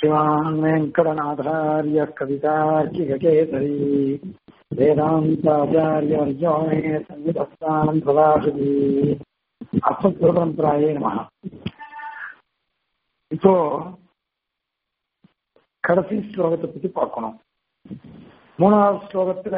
श्रीमान् वेङ्कटनाथार्य कवितार्किककेसरी वेदान्ताचार्यवर्यो मे सङ्गीतस्थानं प्रदाशति அஸ்மத்குருபரம்பராயே நம இப்போ கடைசி ஸ்லோகத்தை பத்தி பார்க்கணும் மூணாவது ஸ்லோகத்துல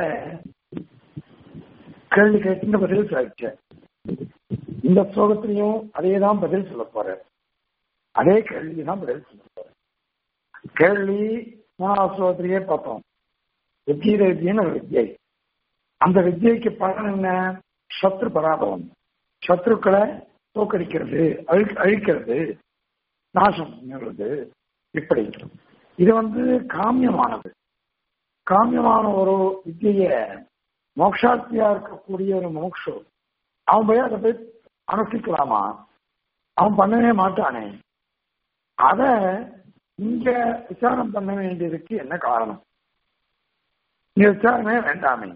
கேள்வி கேட்டு பதில் சாதிச்ச இந்த ஸ்லோகத்திலையும் அதே தான் பதில் சொல்ல போற அதே கேள்வி தான் பதில் சொல்ல போற கேள்வி மூணாவது ஸ்லோகத்திலேயே பார்த்தோம் வித்தியத வித்தியன்னு ஒரு வித்தியை அந்த வித்தியைக்கு பலன் என்ன சத்ரு பராபவம் சத்ருக்களை தோக்கடிக்கிறது அழி அழிக்கிறது நாசம் பண்ணுறது இப்படி இது வந்து காமியமானது காமியமான ஒரு வித்திய மோக்ஷார்த்தியா இருக்கக்கூடிய ஒரு மோக்ஷு அவன் போய் அதை போய் அனுஷ்டிக்கலாமா அவன் பண்ணவே மாட்டானே அத இங்க விசாரம் பண்ண வேண்டியதுக்கு என்ன காரணம் இங்க விசாரமே வேண்டாமே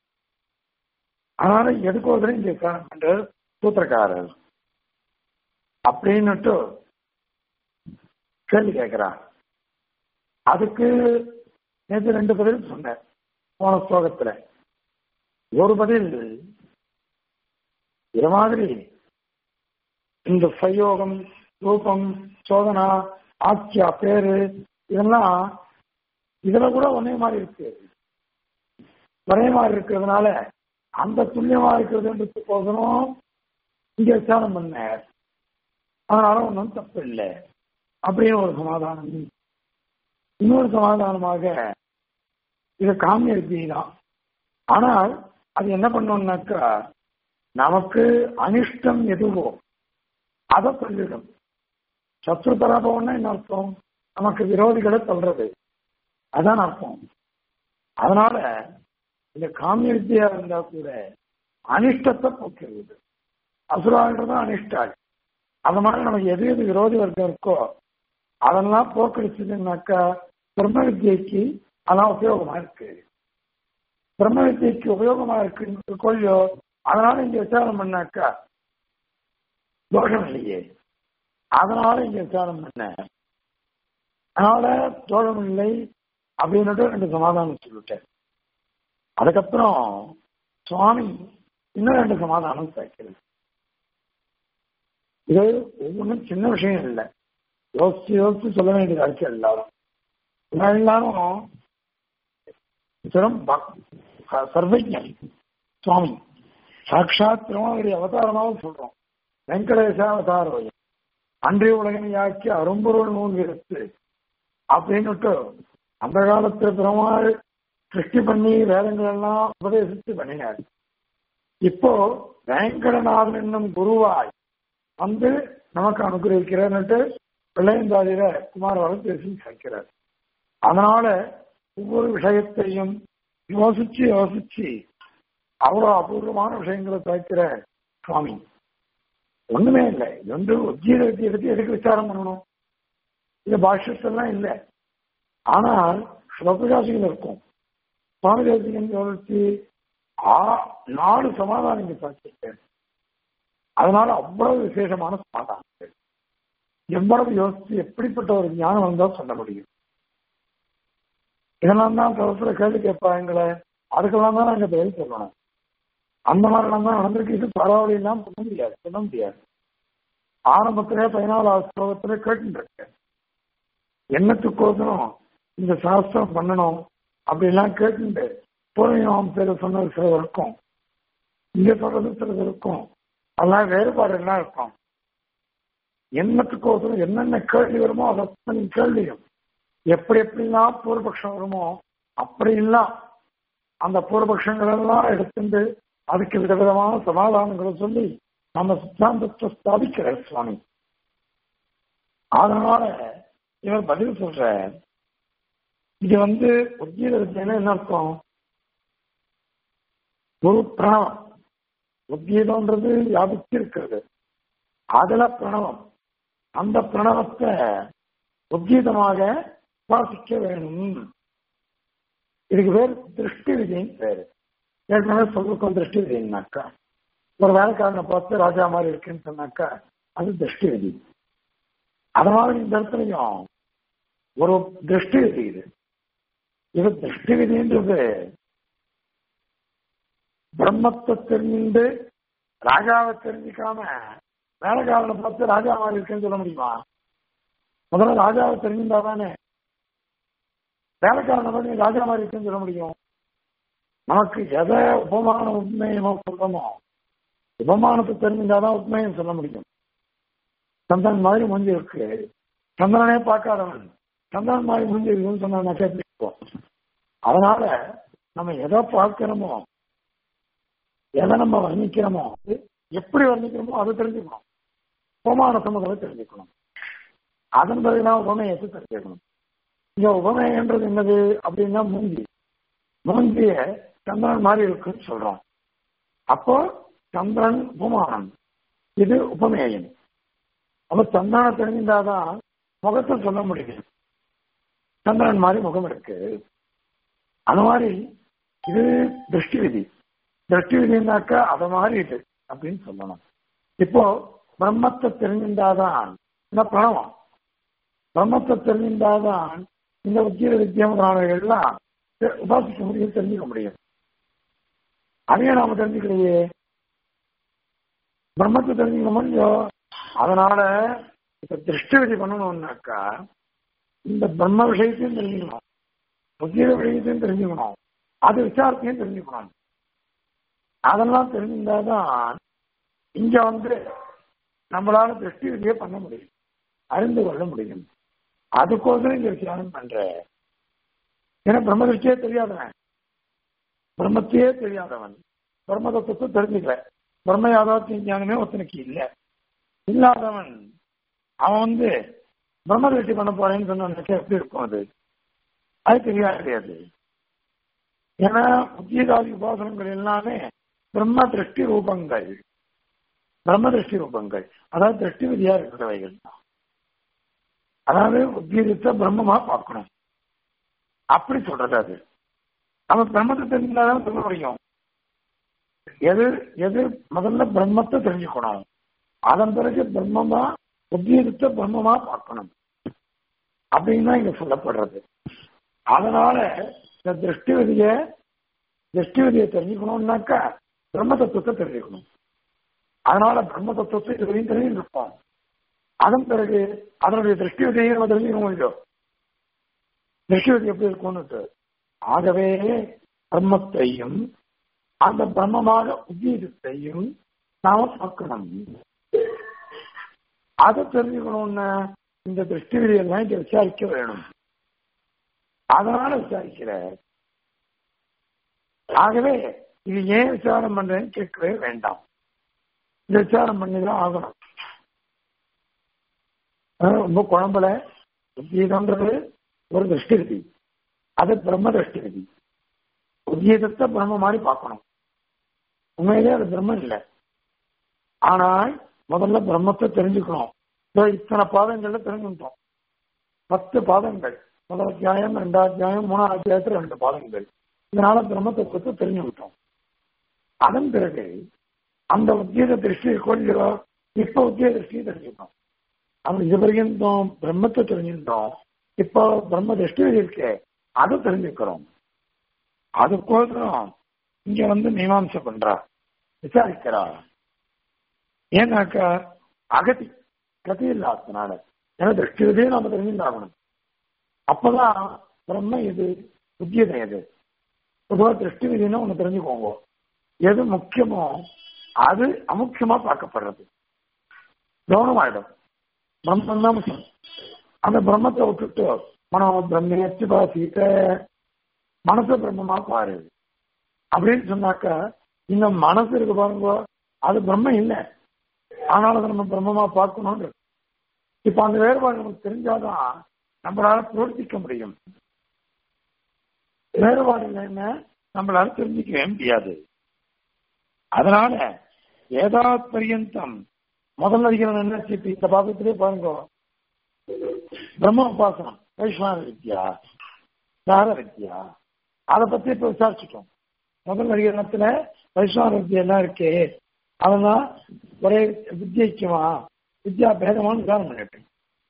அதனால எதுக்கோசரம் இங்க விசாரம் பண்றது சூத்திரக்காரர் அப்படின்னுட்டு கேள்வி கேட்கிறான் அதுக்கு நேற்று ரெண்டு பதில் சொன்னேன் போன ஸ்லோகத்துல ஒரு பதில் இது மாதிரி இந்த சயோகம் ரூபம் சோதனா ஆட்சியா பேரு இதெல்லாம் இதுல கூட ஒரே மாதிரி இருக்கு ஒரே மாதிரி இருக்கிறதுனால அந்த துல்லியமா இருக்கிறதுன்றது போகணும் இங்க விசாரம் பண்ண அதனால ஒன்றும் தப்பு இல்லை அப்படின்னு ஒரு சமாதானம் இன்னொரு சமாதானமாக இது காமிய வித்தியை தான் ஆனால் அது என்ன பண்ணோம்னாக்கா நமக்கு அனிஷ்டம் எதுவோ அதை சொல்லிடும் சத்ரு பராபவம்னா என்ன அர்த்தம் நமக்கு விரோதிகளை சொல்றது அதான் அர்த்தம் அதனால இந்த காமிய வித்தியா இருந்தா கூட அனிஷ்டத்தை போக்கிறது அசுரான்றது அனிஷ்டாள் அந்த மாதிரி நமக்கு எது எது விரோதி வர்க்கம் இருக்கோ அதெல்லாம் போக்கடிச்சதுன்னாக்கா பிரம்ம வித்தியைக்கு அதெல்லாம் உபயோகமா இருக்கு பிரம்ம வித்தியைக்கு உபயோகமா இருக்கு கொள்ளியோ அதனால இங்க விசாரம் பண்ணாக்கா தோஷம் இல்லையே அதனால இங்க விசாரம் பண்ண அதனால தோஷம் இல்லை அப்படின்னுட்டு ரெண்டு சமாதானம் சொல்லிட்டேன் அதுக்கப்புறம் சுவாமி இன்னும் ரெண்டு சமாதானம் சேர்க்கிறது இது ஒவ்வொன்றும் சின்ன விஷயம் இல்லை யோசிச்சு யோசிச்சு சொல்ல வேண்டியது இருக்கு எல்லாரும் எல்லாரும் சிறம் சர்வஜன் சுவாமி சாட்சாத் திருமாவளி அவதாரமாகவும் சொல்றோம் வெங்கடேச அவதாரம் அன்றைய உலகனையாக்கி அரும்பொருள் நூல் எடுத்து அப்படின்னுட்டு அந்த காலத்துல பெருமாள் சிருஷ்டி பண்ணி வேதங்கள் எல்லாம் உபதேசித்து பண்ணினார் இப்போ வேங்கடநாதன் என்னும் குருவாய் வந்து நமக்கு அனுகிரகிக்கிறன்னுட்டு பிள்ளையந்தாதியில குமாரவாளன் பேசி சேர்க்கிறார் அதனால ஒவ்வொரு விஷயத்தையும் யோசிச்சு யோசிச்சு அவ்வளவு அபூர்வமான விஷயங்களை சேர்க்கிற சுவாமி ஒண்ணுமே இல்லை இது வந்து உஜ்ஜீத எடுத்து எதுக்கு விசாரம் பண்ணணும் இது பாஷ்யத்தெல்லாம் இல்லை ஆனால் சிவபிரகாசிகள் இருக்கும் சுவாமி தேசிகன் யோசிச்சு நாலு சமாதானம் இங்க சாட்சிட்டேன் அதனால அவ்வளவு விசேஷமான சமாதானங்கள் எவ்வளவு யோசிச்சு எப்படிப்பட்ட ஒரு ஞானம் வந்தால் சொல்ல முடியும் இதெல்லாம் தான் சில கேள்வி கேட்பாங்களே அதுக்கெல்லாம் தான் நாங்க பதில் சொல்லணும் அந்த மாதிரிலாம் தான் நடந்திருக்கு இது பரவாயில்லாம் சொல்ல முடியாது சொல்ல முடியாது ஆரம்பத்திலே பதினாலாவது ஸ்லோகத்துல கேட்டு இருக்கேன் என்னத்துக்கோசரம் இந்த சாஸ்திரம் பண்ணணும் அப்படிலாம் கேட்டு பூர்வீகம் பேர் சொன்னது சிலது இருக்கும் இங்க சொல்றது சிலது இருக்கும் அதெல்லாம் வேறுபாடு எல்லாம் இருக்கும் என்னத்துக்கோசரம் என்னென்ன கேள்வி வருமோ அதை கேள்வியும் எப்படி எப்படிலாம் பூர்வபக்ஷம் வருமோ அப்படிலாம் அந்த பூர்வபக்ஷங்கள் எல்லாம் எடுத்துட்டு அதுக்கு விதவிதமான சமாதானங்களை சொல்லி நம்ம சித்தாந்தத்தை ஸ்தாபிக்கிற சுவாமி அதனால இவர் பதில் சொல்ற இது வந்து உத்கீத வித்தியான என்ன அர்த்தம் ஒரு பிரணவம் உத்கீதம்ன்றது வியாபிச்சு இருக்கிறது அதுல பிரணவம் அந்த பிரணவத்தை உத்கீதமாக வாசிக்க வேணும் இதுக்கு பேர் திருஷ்டி விதின்னு பேரு ஏற்கனவே சொல்லிருக்கோம் திருஷ்டி விதினாக்கா ஒரு வேலைக்காரனை பார்த்து ராஜா மாதிரி இருக்குன்னு சொன்னாக்கா அது திருஷ்டி விதி அது மாதிரி இந்த இடத்துலையும் ஒரு திருஷ்டி விதி இது இது திருஷ்டி விதின்றது பிரம்மத்தை தெரிஞ்சு ராஜாவை தெரிஞ்சுக்காம வேலைக்காரனை பார்த்து ராஜாவா இருக்குன்னு சொல்ல முடியுமா முதல்ல ராஜாவை தெரிஞ்சிருந்தா தானே வேலைக்காரனை பார்த்து ராஜா மாதிரி இருக்குன்னு சொல்ல முடியும் நமக்கு எதை உபமான உண்மையை நம்ம சொல்றோமோ உபமானத்தை தெரிஞ்சிருந்தாதான் உண்மையை சொல்ல முடியும் சந்திரன் மாதிரி முடிஞ்சு இருக்கு சந்திரனே பார்க்காதவன் சந்திரன் மாதிரி முடிஞ்சு இருக்குன்னு சொன்னா எப்படி இருக்கும் அதனால நம்ம எதை பார்க்கிறோமோ எதை நம்ம வர்ணிக்கிறோமோ எப்படி வர்ணிக்கிறோமோ அதை தெரிஞ்சுக்கணும் உபமான சமூகத்தை தெரிஞ்சுக்கணும் அதன் பிறகுதான் உபமயத்தை தெரிஞ்சுக்கணும் இங்க உபமயன்றது என்னது அப்படின்னா மூஞ்சி மூஞ்சிய சந்திரன் மாதிரி இருக்குன்னு சொல்றோம் அப்போ சந்திரன் உபமானம் இது உபமேயம் அப்ப சந்திரனை தெரிஞ்சிருந்தாதான் முகத்தை சொல்ல முடியும் சந்திரன் மாதிரி முகம் இருக்கு அந்த மாதிரி இது திருஷ்டி விதி திருஷ்டி விதினாக்கா அதை மாதிரி இது அப்படின்னு சொல்லணும் இப்போ பிரம்மத்தை தெரிஞ்சிருந்தாதான் இந்த பிரணவம் பிரம்மத்தை தெரிஞ்சிருந்தாதான் இந்த உத்திய வித்தியமான எல்லாம் உபாசிக்க முடியும் தெரிஞ்சுக்க முடியும் அதையும் நாம தெரிஞ்சுக்கலையே பிரம்மத்தை தெரிஞ்சுக்க முடியும் அதனால இப்ப திருஷ்டி விதி பண்ணணும்னாக்கா இந்த பிரம்ம விஷயத்தையும் தெரிஞ்சுக்கணும் புத்திய விஷயத்தையும் தெரிஞ்சுக்கணும் அது விசாரத்தையும் தெரிஞ்சுக்கணும் அதெல்லாம் தெரிஞ்சிருந்தாதான் இங்க வந்து நம்மளால திருஷ்டி விதியை பண்ண முடியும் அறிந்து கொள்ள முடியும் அதுக்கோசரம் இங்க விசாரம் பண்ற ஏன்னா பிரம்ம திருஷ்டியே தெரியாதவன் பிரம்மத்தையே தெரியாதவன் பிரம்ம தத்துவத்தை தெரிஞ்சுக்கல பிரம்ம யாதாத்திய ஞானமே ஒருத்தனுக்கு இல்லை இல்லாதவன் அவன் வந்து பிரம்ம திருஷ்டி பண்ண போறேன்னு சொன்னாக்க எப்படி இருக்கும் அது அது தெரியாது கிடையாது ஏன்னா புத்தியதாதி உபாசனங்கள் எல்லாமே பிரம்ம திருஷ்டி ரூபங்கள் பிரம்ம திருஷ்டி ரூபங்கள் அதாவது திருஷ்டி விதியா இருக்கிறவைகள் தான் அதாவது உத்தியத்தை பிரம்மமா பார்க்கணும் அப்படி சொல்றது அது அவன் பிரம்மத்தை தெரிஞ்சாதான் சொல்ல முடியும் எது எது முதல்ல பிரம்மத்தை தெரிஞ்சுக்கணும் அதன் பிறகு பிரம்மமா உத்தியத்தை பிரம்மமா பார்க்கணும் அப்படின்னு தான் இங்க சொல்லப்படுறது அதனால இந்த திருஷ்டி விதிய திருஷ்டி விதியை தெரிஞ்சுக்கணும்னாக்கா பிரம்ம தத்துவத்தை தெரிஞ்சுக்கணும் அதனால பிரம்ம தத்துவத்தை இதுவரையும் தெரிஞ்சிருப்போம் அதன் பிறகு அதனுடைய திருஷ்டி விதியை நம்ம தெரிஞ்சுக்க முடியும் திருஷ்டி விதி எப்படி இருக்கும்னு ஆகவே பிரம்மத்தையும் அந்த பிரம்மமாக உத்தீதத்தையும் நாம பார்க்கணும் அதை தெரிஞ்சுக்கணும்னு இந்த திருஷ்டி விதியெல்லாம் இங்க விசாரிக்க வேணும் அதனால விசாரிக்கிற ஆகவே இது ஏன் விசாரம் பண்றேன்னு கேட்கவே வேண்டாம் இந்த விசாரம் பண்ணிதான் ஆகணும் ரொம்ப குழம்புல உத்கீதம்ன்றது ஒரு திருஷ்டி விதி அது பிரம்ம திருஷ்டி விதி உத்கீதத்தை பிரம்ம மாதிரி பார்க்கணும் உண்மையிலே அது பிரம்மம் இல்லை ஆனால் முதல்ல பிரம்மத்தை தெரிஞ்சுக்கணும் இத்தனை பாதங்கள்ல தெரிஞ்சுட்டோம் பத்து பாதங்கள் முதல் அத்தியாயம் ரெண்டாம் அத்தியாயம் மூணாம் அத்தியாயத்தில் ரெண்டு பாதங்கள் இதனால பிரம்மத்தை குறித்து தெரிஞ்சு விட்டோம் அதன் பிறகு அந்த உத்தியோக திருஷ்டி கொள்கிறோ இப்ப உத்தியோக திருஷ்டியை தெரிஞ்சுக்கணும் அவன் இது வரைக்கும் பிரம்மத்தை தெரிஞ்சுட்டோம் இப்போ பிரம்ம திருஷ்டி இருக்கு அதை தெரிஞ்சுக்கிறோம் அதுக்கோசரம் இங்க வந்து மீமாம்சை பண்றா விசாரிக்கிறா ஏன்னாக்கா அகதி கதி இல்லாதனால ஏன்னா திருஷ்டி நாம தெரிஞ்சுட்டாகணும் அப்பதான் பிரம்ம எது உத்தியதம் எது பொதுவாக திருஷ்டி விதினா ஒன்று தெரிஞ்சுக்கோங்க எது முக்கியமோ அது அமுக்கியமா பார்க்கப்படுறது கவனமாயிடும் பிரம்மம் தான் முக்கியம் அந்த பிரம்மத்தை விட்டுட்டு மனோ பிரம்மேச்சு பாசிக்க மனசை பிரம்மமா பாரு அப்படின்னு சொன்னாக்கா இந்த மனசு இருக்கு பாருங்க அது பிரம்மம் இல்லை ஆனாலும் அதை நம்ம பிரம்மமா பார்க்கணும் இப்ப அந்த வேறுபாடு நமக்கு தெரிஞ்சாதான் நம்மளால பிரவர்த்திக்க முடியும் வேறுபாடு இல்லைன்னா நம்மளால தெரிஞ்சுக்கவே முடியாது அதனால ஏதாவது பரியந்தம் முதல் அதிகாரம் என்ன இப்ப இந்த பாகத்திலே பாருங்க பிரம்ம உபாசனம் வைஷ்ணவ வித்யா தார வித்யா அதை பத்தி இப்ப விசாரிச்சுட்டோம் முதல் அதிகாரத்துல வைஷ்ணவ வித்யா எல்லாம் இருக்கே அதெல்லாம் ஒரே வித்யக்குமா வித்யா பேதமானு விசாரம் பண்ணிட்டு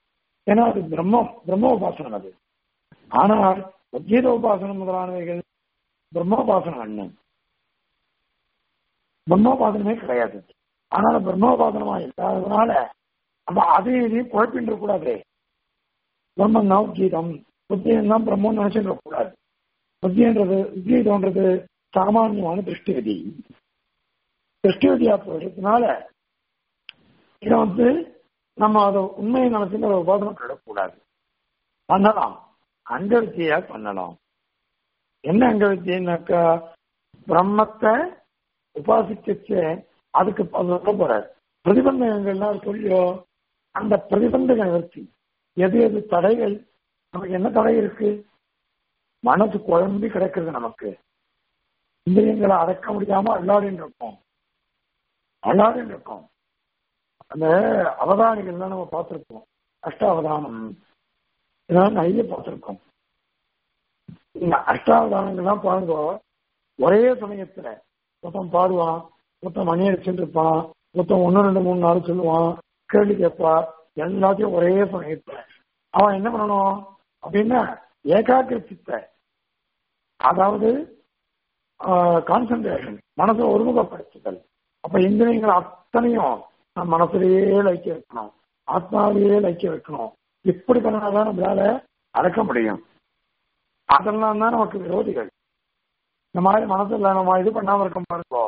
ஏன்னா அது பிரம்மம் பிரம்ம உபாசனம் அது ஆனால் உத்கீத உபாசனம் முதலானவைகள் பிரம்மோபாசனம் அண்ணன் பிரம்மோபாசனமே கிடையாது அதனால பிரம்மோபாசனமா இல்லாததுனால நம்ம அதையும் இதையும் குழப்பின்ற கூடாது பிரம்மம் தான் உத்கீதம் உத்கீதம் தான் பிரம்மம் நினைச்சுட்டு கூடாது உத்கீதன்றது உத்கீதம்ன்றது சாமானியமான திருஷ்டி விதி திருஷ்டி விதியா போயிடுறதுனால இதை வந்து நம்ம அதை உண்மையை நினைச்சுட்டு அதை உபாசனம் பண்ணக்கூடாது பண்ணலாம் அங்க வித்தியா பண்ணலாம் என்ன அங்க வித்தியன்னாக்கா பிரம்மத்தை உபாசிச்சு அதுக்கு சொல்ல போற பிரதிபந்தகங்கள்லாம் சொல்லியோ அந்த பிரதிபந்தக நிவர்த்தி எது எது தடைகள் நமக்கு என்ன தடை இருக்கு மனசு குழம்பி கிடக்குது நமக்கு இந்திரியங்களை அடக்க முடியாம அல்லாடின்னு இருக்கோம் அல்லாடின்னு இருக்கோம் அந்த அவதானிகள்லாம் நம்ம பார்த்திருக்கோம் அஷ்டாவதானம் இதெல்லாம் நிறைய பார்த்திருக்கோம் இந்த அஷ்டாவதானங்கள்லாம் பாருங்க ஒரே சமயத்துல மொத்தம் பாடுவான் மொத்தம் மணி அடிச்சுட்டு இருப்பான் மொத்தம் ஒன்னு ரெண்டு மூணு நாள் சொல்லுவான் கேள்வி கேட்பா எல்லாத்தையும் ஒரே சமயத்துல அவன் என்ன பண்ணணும் அப்படின்னா ஏகாக்கிர சித்த அதாவது கான்சன்ட்ரேஷன் மனசை ஒருமுகப்படுத்துதல் அப்ப இந்திரியங்கள் அத்தனையும் நம்ம மனசுலயே லைக்க வைக்கணும் ஆத்மாவிலேயே லைக்க வைக்கணும் இப்படி பண்ணாதான் நம்மளால அடக்க முடியும் அதெல்லாம் தான் நமக்கு விரோதிகள் இந்த மாதிரி மனசுல நம்ம இது பண்ணாம இருக்க பாருங்கோ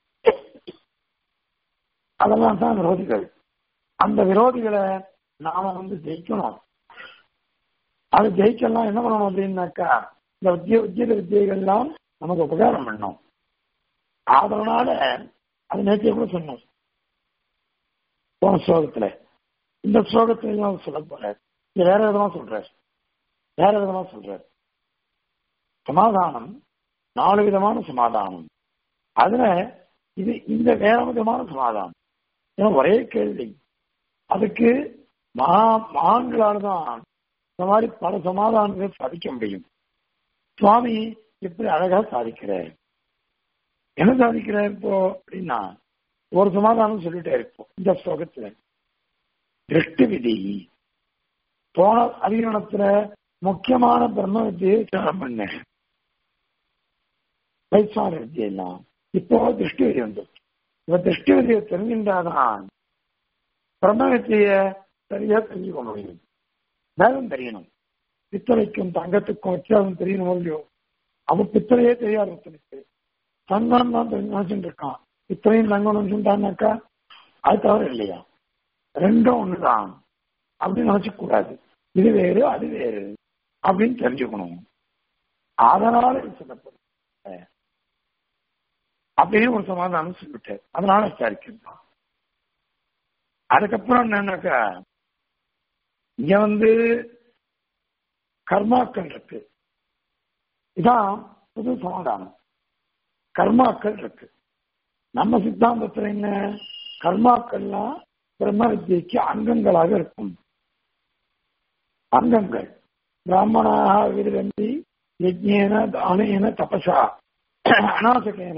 அதெல்லாம் தான் விரோதிகள் அந்த விரோதிகளை நாம வந்து ஜெயிக்கணும் அது ஜெயிக்கலாம் என்ன பண்ணணும் அப்படின்னாக்கா இந்த உத்திய உத்தியோக வித்தியைகள்லாம் நமக்கு உபகாரம் பண்ணும் அதனால அது நேற்றைய கூட சொன்னோம் போன ஸ்லோகத்துல இந்த ஸ்லோகத்திலையும் சொல்ல போறார் இது வேற விதமா சொல்றார் வேற விதமா சொல்றார் சமாதானம் நாலு விதமான சமாதானம் அதுல இது இந்த வேற விதமான சமாதானம் ஏன்னா ஒரே கேள்வி அதுக்கு மகா மகான்களால் தான் இந்த மாதிரி பல சமாதானங்கள் சாதிக்க முடியும் சுவாமி எப்படி அழகா சாதிக்கிறார் என்ன சாதிக்கிறார் இப்போ அப்படின்னா ஒரு சமாதானம் சொல்லிட்டே இருப்போம் இந்த ஸ்லோகத்துல திருஷ்டி விதி போன அதிகரணத்துல முக்கியமான பிரம்ம வித்தியை தியானம் பண்ண வைசார வித்தியெல்லாம் இப்போ திருஷ்டி விதி வந்து இவ திருஷ்டி விதியை தெரிஞ்சின்றாதான் பிரம்ம வித்திய சரியா தெரிஞ்சுக்க முடியும் வேதம் தெரியணும் பித்தளைக்கும் தங்கத்துக்கும் வித்தியாசம் தெரியணும் இல்லையோ அவன் பித்தளையே தெரியாது ஒருத்தனுக்கு தங்கம் தான் நினைச்சுட்டு இருக்கான் பித்தளையும் தங்கம் நினைச்சுட்டான்னாக்கா அது தவறு இல்லையா ரெண்டும் ஒண்ணுதான் அப்படின்னு நினைச்சுக்க கூடாது இது வேறு அது வேறு அப்படின்னு தெரிஞ்சுக்கணும் அதனால இது சொல்லப்படும் அப்படின்னு ஒரு சமாதானம் சொல்லிட்டார் அதனால விசாரிக்கலாம் அதுக்கப்புறம் என்னன்னாக்கா இங்க வந்து கர்மாக்கள் இருக்கு இதான் புது சமாதானம் கர்மாக்கள் இருக்கு நம்ம சித்தாந்தத்துல என்ன கர்மாக்கள்லாம் பிரம்ம வித்தியைக்கு அங்கங்களாக இருக்கும் அங்கங்கள் பிராமணாக விருந்தி யஜ்யேன தானேன தபசா அநாசகேன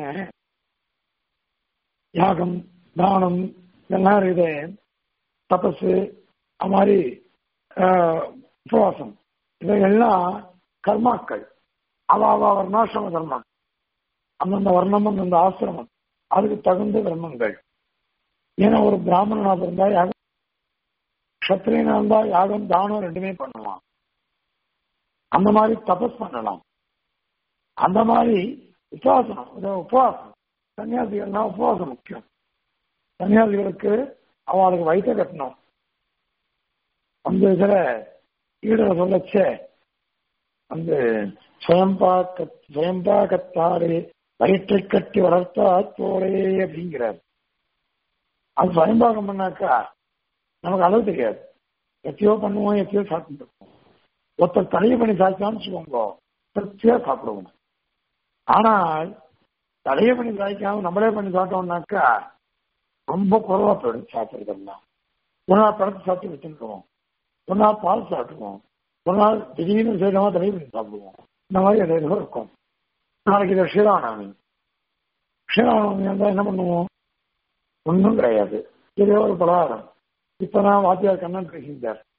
யாகம் தானம் இதெல்லாம் இருக்குது தபசு அது மாதிரி உபவாசம் இவைகள்லாம் கர்மாக்கள் அவ அவ வர்ணாசிரம தர்மம் அந்தந்த வர்ணம் அந்தந்த ஆசிரமம் அதுக்கு தகுந்த தர்மங்கள் ஏன்னா ஒரு பிராமணனா இருந்தா யாகம் கத்திரியனா இருந்தா யாகம் தானம் ரெண்டுமே பண்ணுவான் அந்த மாதிரி தபஸ் பண்ணலாம் அந்த மாதிரி உபாசனம் உபவாசம் சன்னியாசிகள்னா உபவாசம் முக்கியம் சன்னியாசிகளுக்கு அவளுக்கு வயிற்ற கட்டணும் அந்த இதுல ஈடுல சொல்லச்ச அந்த சுயம்பாக்க சுயம்பாக்கத்தாறு வயிற்றை கட்டி வளர்த்தா போரே அப்படிங்கிறார் அது சுயம்பாகம் பண்ணாக்கா நமக்கு அளவு தெரியாது எத்தையோ பண்ணுவோம் எத்தையோ சாப்பிட்டு இருக்கோம் ஒருத்தர் தலையை பண்ணி சாய்ச்சான்னு வச்சுக்கோங்க திருப்தியா சாப்பிடுவோம் ஆனால் தலையை பண்ணி சாய்க்காம நம்மளே பண்ணி சாப்பிட்டோம்னாக்கா ரொம்ப குறைவா போயிடும் சாப்பிடுறதெல்லாம் ஒரு நாள் பழத்தை சாப்பிட்டு வச்சுருக்கோம் ஒரு நாள் பால் சாப்பிடுவோம் ஒரு நாள் திடீர்னு செய்யறமா தலையை பண்ணி சாப்பிடுவோம் இந்த மாதிரி இடையில இருக்கும் நாளைக்கு இது ஸ்ரீராமநவமி ஸ்ரீராமநவமி வந்தா என்ன பண்ணுவோம் ஒன்றும் கிடையாது இதே ஒரு பலகாரம் இப்பதான் வாத்தியார் கண்ணன் பேசியிருந்தார்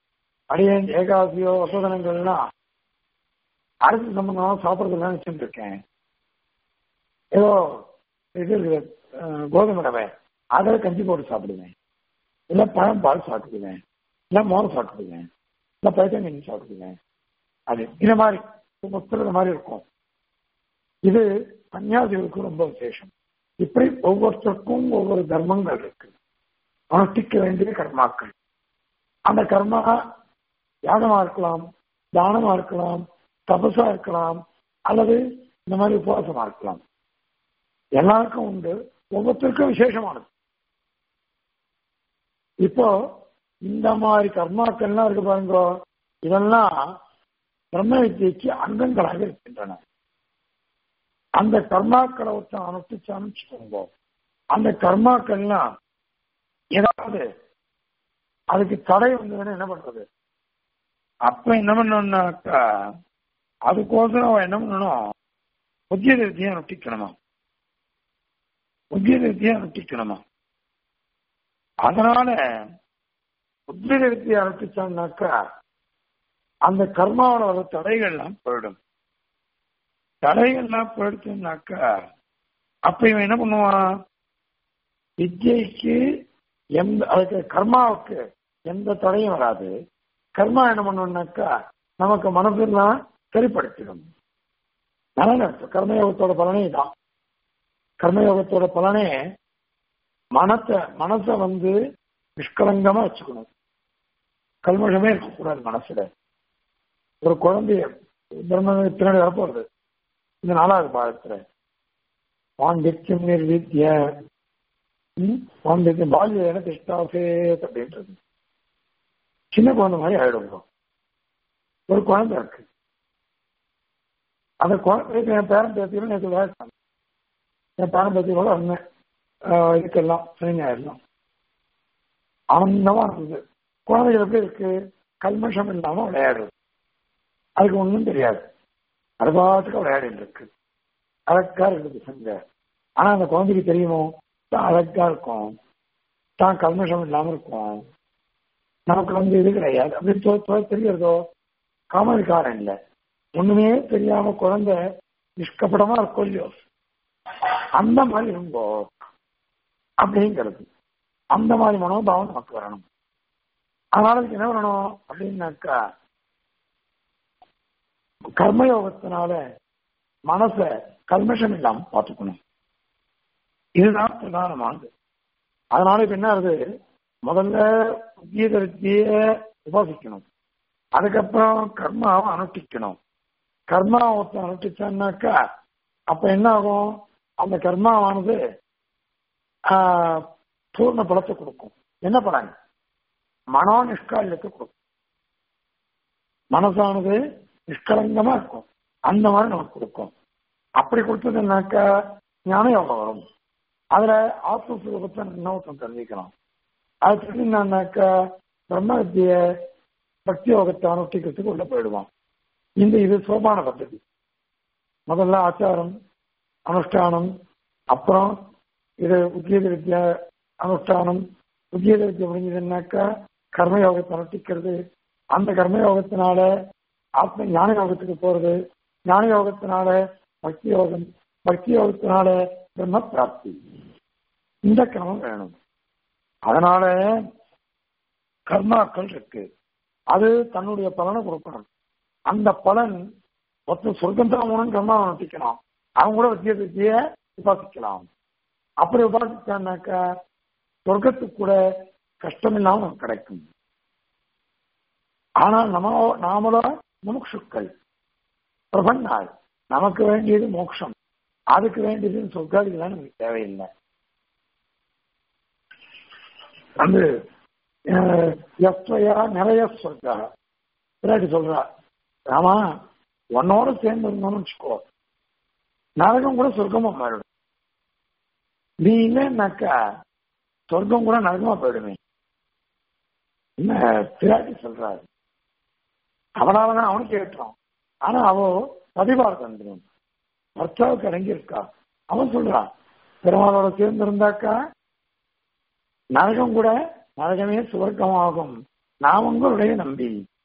அடியேன் ஏகாசியோ வசோதனங்கள்லாம் அரசு சம்பந்தமா சாப்பிட்றதுலாம் வச்சுட்டு இருக்கேன் ஏதோ இது இருக்குது, அஹ், கோதுமை ரவை அதில் கஞ்சி போட்டு சாப்பிடுவேன் இல்லை பழம் பால் சாப்பிடுவேன் இல்லை மோர் சாப்பிடுவேன் இல்லை பைத்தங்கஞ்சி சாப்பிடுவேன் அது இந்த மாதிரி புத்தக மாதிரி இருக்கும் இது சன்னியாசிகளுக்கு ரொம்ப விசேஷம் இப்படி ஒவ்வொருத்தருக்கும் ஒவ்வொரு தர்மங்கள் இருக்கு அனுஷ்டிக்க வேண்டிய கர்மாக்கள் அந்த கர்மா யாகமா இருக்கலாம் தானமா இருக்கலாம் தபசா இருக்கலாம் அல்லது இந்த மாதிரி உபவாசமா இருக்கலாம் எல்லாருக்கும் உண்டு ஒவ்வொருத்தருக்கும் விசேஷமானது இப்போ இந்த மாதிரி கர்மாக்கள்லாம் இருக்கு பாருங்க இதெல்லாம் பிரம்ம வித்தியைக்கு அங்கங்களாக இருக்கின்றன அந்த கர்மாக்களை ஒருத்தன் அனுஷ்டிச்சு அனுப்பிச்சுக்கோங்க அந்த கர்மாக்கள்லாம் ஏதாவது அதுக்கு தடை வந்ததுன்னா என்ன பண்றது அப்ப என்ன பண்ணணும்னாக்கா அதுக்கோசரம் அவன் என்ன பண்ணணும் புத்திய திருத்தியை அனுஷ்டிக்கணுமா புத்திய திருத்தியை அனுஷ்டிக்கணுமா அதனால புத்திய திருத்தியை அனுஷ்டிச்சான்னாக்கா அந்த கர்மாவோட வர தடைகள்லாம் போயிடும் தடைகள்லாம் போயிடுச்சுனாக்கா அப்ப இவன் என்ன பண்ணுவான் வித்யைக்கு எந்த அதுக்கு கர்மாவுக்கு எந்த தடையும் வராது கர்மா என்ன பண்ணுவோம்னாக்கா நமக்கு மனசெல்லாம் சரிப்படுத்திடும் நலன் இருக்கு கர்மயோகத்தோட பலனே தான் கர்மயோகத்தோட பலனே மனத்தை மனசை வந்து நிஷ்கலங்கமா வச்சுக்கணும் கல்மஷமே இருக்கக்கூடாது மனசுல ஒரு குழந்தைய பிரம்ம பின்னாடி வரப்போறது இந்த நாலாவது பாகத்துல பாண்டித்யம் நிர்வித்ய ம், பாண்டித்யம் பால்ய என திஷ்டாசேத் அப்படின்றது சின்ன குழந்தை மாதிரி ஆயிடும் bro. ஒரு குழந்தை இருக்கு அந்த குழந்தைக்கு என் பேரன் பேத்தியில நேற்று விளையாட்டாங்க என் பேரன் பேத்தியோட வந்தேன் ஆஹ் இதுக்கெல்லாம் சனி ஞாயிறுலாம் ஆனந்தமா இருந்தது குழந்தைகள் எப்படி இருக்கு கல்மஷம் இல்லாம விளையாடுறது அதுக்கு ஒன்றும் தெரியாது அது பாட்டுக்கு விளையாடிட்டு இருக்கு அழகா இருக்குது பசங்க ஆனா அந்த குழந்தைக்கு தெரியுமோ தான் அழகா இருக்கும் தான் கல்மஷம் இல்லாம இருக்கும் நமக்கு வந்து இது கிடையாது அப்படி தொ- தொ- தெரியறதோ காமதிக்காரன் இல்லை ஒண்ணுமே தெரியாம குழந்தை நிஷ்கப்படமா இருக்கும் இல்லையோ அந்த மாதிரி இருங்கோ அப்படிங்கிறது அந்த மாதிரி மனோபாவம் நமக்கு வரணும் அதனால இதுக்கு என்ன பண்ணணும் அப்படின்னாக்கா கர்மயோகத்தினால மனச கல்மஷம் இல்லாம பார்த்துக்கணும் இதுதான் பிரதானமானது அதனால இப்ப என்ன ஆகுது முதல்ல கீதத்திய உபாசிக்கணும் அதுக்கப்புறம் கர்மாவை அனுஷ்டிக்கணும் கர்மாவை ஒருத்தன் அனுஷ்டிச்சான்னாக்கா அப்ப என்ன ஆகும் அந்த கர்மாவானது ஆஹ், பூர்ண பலத்தை கொடுக்கும் என்ன பலன் மனோ நிஷ்காலியத்தை கொடுக்கும் மனசானது நிஷ்கலங்கமா இருக்கும் அந்த மாதிரி நமக்கு கொடுக்கும் அப்படி கொடுத்ததுன்னாக்கா ஞான யோகம் வரும் அதுல ஆத்மஸ்வரூபத்தை இன்னொருத்தன் தெரிஞ்சுக்கலாம் அது தெரிஞ்சுனாக்கா பிரம்ம வித்திய பக்தி யோகத்தை அனுஷ்டிக்கிறதுக்கு உள்ள போயிடுவான் இந்த இது சோபான பద్ధதி முதல்ல ஆச்சாரம் அனுஷ்டானம் அப்புறம் இது உத்தியோக வித்யா அனுஷ்டானம் உத்தியோக வித்யா முடிஞ்சதுன்னாக்கா கர்மயோகத்தை அனுஷ்டிக்கிறது அந்த கர்மயோகத்தினால ஆத்ம ஞான யோகத்துக்கு போறது ஞான யோகத்தினால பக்தி யோகம் பக்தி யோகத்தினால பிரம்ம பிராப்தி இந்த கிரமம் வேணும் அதனால கர்மாக்கள் இருக்கு அது தன்னுடைய பலனை கொடுக்கணும் அந்த பலன் ஒருத்தர் சொர்க்கம் தான் கர்மா அனுஷ்டிக்கலாம் அவங்க கூட வித்திய வித்திய உபாசிக்கலாம் அப்படி உபாசிச்சான்னாக்கா சொர்க்கத்துக்கு கூட கஷ்டம் இல்லாம நமக்கு கிடைக்கும் ஆனால் நம்ம நாமளும் முமுட்சுக்கள் பிரபன்னாள் நமக்கு வேண்டியது மோட்சம் அதுக்கு வேண்டியது சொர்க்காதிகளாம் நமக்கு தேவையில்லை வந்து எஸ்வையா நிறைய சொர்க்கா பின்னாடி சொல்றா ராமா உன்னோட சேர்ந்து இருந்தோம்னு வச்சுக்கோ நரகம் கூட சொர்க்கமா மாறிடும் நீ இல்லைன்னாக்கா சொர்க்கம் கூட நரகமா போயிடுமே என்ன பிராட்டி சொல்றாரு அவனாலதான் அவனுக்கு கேட்டான் ஆனா அவ பதிவாக தந்துடும் பர்த்தாவுக்கு அடங்கி இருக்கா அவன் சொல்றான் பெருமாளோட சேர்ந்து இருந்தாக்கா நரகம் கூட நரகமே சுவர்க்கமாகும் நான் உங்களுடைய நம்பி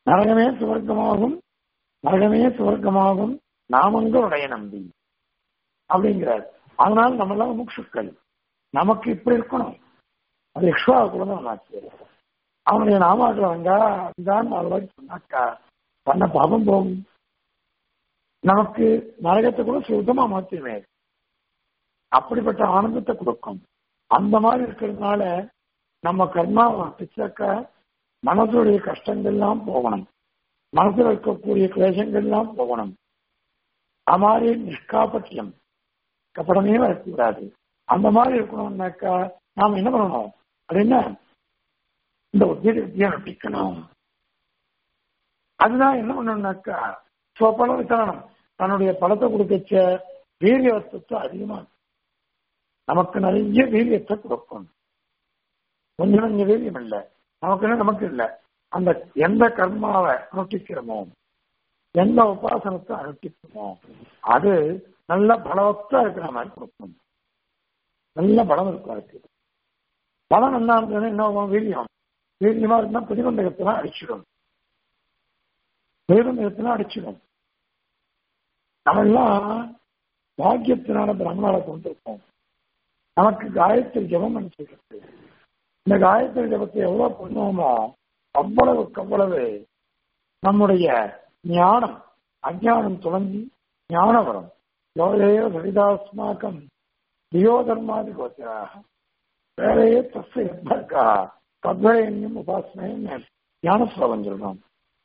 நரகமே சுவர்க்கமாகும் நரகமே சுவர்க்கமாகும் நாமங்களுடைய நம்பி அப்படிங்கிறார் அதனால நம்ம எல்லாம் முக்ஷுக்கள் நமக்கு இப்படி இருக்கணும் அது எக்ஸ்ட்ரா கூட தான் ஆச்சு அவனுடைய நாமாக்கள் வந்தா தான் நாலு வாட்டி சொன்னாக்கா பண்ண பாபம் போகும் நமக்கு நரகத்தை கூட சுத்தமா மாத்தியுமே அப்படிப்பட்ட ஆனந்தத்தை கொடுக்கும் அந்த மாதிரி இருக்கிறதுனால நம்ம கர்மாவை பிச்சாக்கா மனசுடைய கஷ்டங்கள்லாம் போகணும் மனசுல இருக்கக்கூடிய கிளேசங்கள்லாம் போகணும் அது மாதிரி நிஷ்காபத்தியம் கப்படமே வரக்கூடாது அந்த மாதிரி இருக்கணும்னாக்கா நாம என்ன பண்ணணும் அப்படின்னா இந்த உத்தியோக வித்தியா நட்டிக்கணும் அதுதான் என்ன பண்ணணும்னாக்கா சொப்பல விசாரணம் தன்னுடைய பலத்தை கொடுக்கச்ச வீரியத்துவத்தை அதிகமா நமக்கு நிறைய வீரியத்தை கொடுக்கும் கொஞ்சம் கொஞ்சம் வீரியம் இல்லை நமக்கு நமக்கு இல்லை அந்த எந்த கர்மாவை அனுஷ்டிக்கிறோமோ எந்த உபாசனத்தை அனுஷ்டிக்கிறோமோ அது நல்ல பலவத்தா இருக்கிற மாதிரி கொடுக்கும் நல்ல பலம் இருக்கும் அதுக்கு பலம் நல்லா இருந்ததுன்னா என்ன ஆகும் வீரியம் வீரியமா இருந்தா பிரதிபந்தகத்தெல்லாம் அடிச்சிடும் பிரதிபந்தகத்தெல்லாம் அடிச்சிடும் நம்ம எல்லாம் பாக்கியத்தினால பிரம்மணால கொண்டிருக்கோம் நமக்கு காயத்ரி ஜபம் அனுப்பிச்சிருக்கு இந்த காயத்ரி ஜபத்தை எவ்வளவு பண்ணுவோமோ அவ்வளவுக்கு அவ்வளவு நம்முடைய ஞானம் அஜானம் துளங்கி ஞானம் வரும் யோகேய சரிதாஸ்மாக்கம் தியோதர்மாதி கோச்சராக வேலையே தஸ்ய எத்தர்க்கா தத்வயன்யம் உபாசனையும் ஞானஸ்லோகம் சொல்றோம்